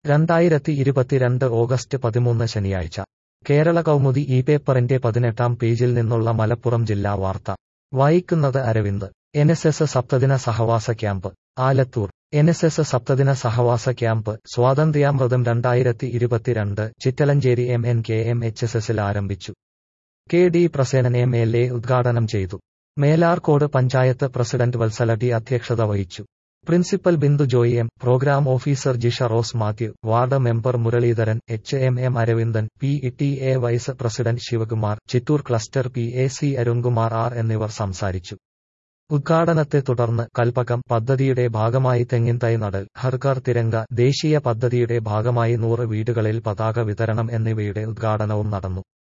രണ്ടായിരത്തി ഇരുപത്തിരണ്ട് ഓഗസ്റ്റ് പതിമൂന്ന് ശനിയാഴ്ച കേരള കൗമുദി ഈ പേപ്പറിന്റെ പതിനെട്ടാം പേജിൽ നിന്നുള്ള മലപ്പുറം ജില്ലാ വാർത്ത വായിക്കുന്നത് അരവിന്ദ് എൻ എസ് എസ് സപ്തദിന സഹവാസ camp Alathur N S S സപ്തദിന സഹവാസ ക്യാമ്പ് സ്വാതന്ത്ര്യാമൃതം രണ്ടായിരത്തി ഇരുപത്തിരണ്ട് Chittalancheri M N K M H S എസിൽ ആരംഭിച്ചു K D Prasenan M L A ഉദ്ഘാടനം ചെയ്തു മേലാർക്കോട് പഞ്ചായത്ത് പ്രസിഡന്റ് വത്സല ടി അധ്യക്ഷത വഹിച്ചു principal Bindu Joy M program officer Jisha Rose Mathew ward member Muralidharan H M M Aravindan P T A vice president Sivakumar Chittur cluster P A C Arunkumar R എന്നിവർ സംസാരിച്ചു ഉദ്ഘാടനത്തെ തുടർന്ന് കൽപ്പകം പദ്ധതിയുടെ ഭാഗമായി തെങ്ങിൻ തൈ നടൽ ഹർഘർ തിരങ്ക ദേശീയ പദ്ധതിയുടെ ഭാഗമായി നൂറ് വീടുകളിൽ പതാക വിതരണം എന്നിവയുടെ ഉദ്ഘാടനവും നടന്നു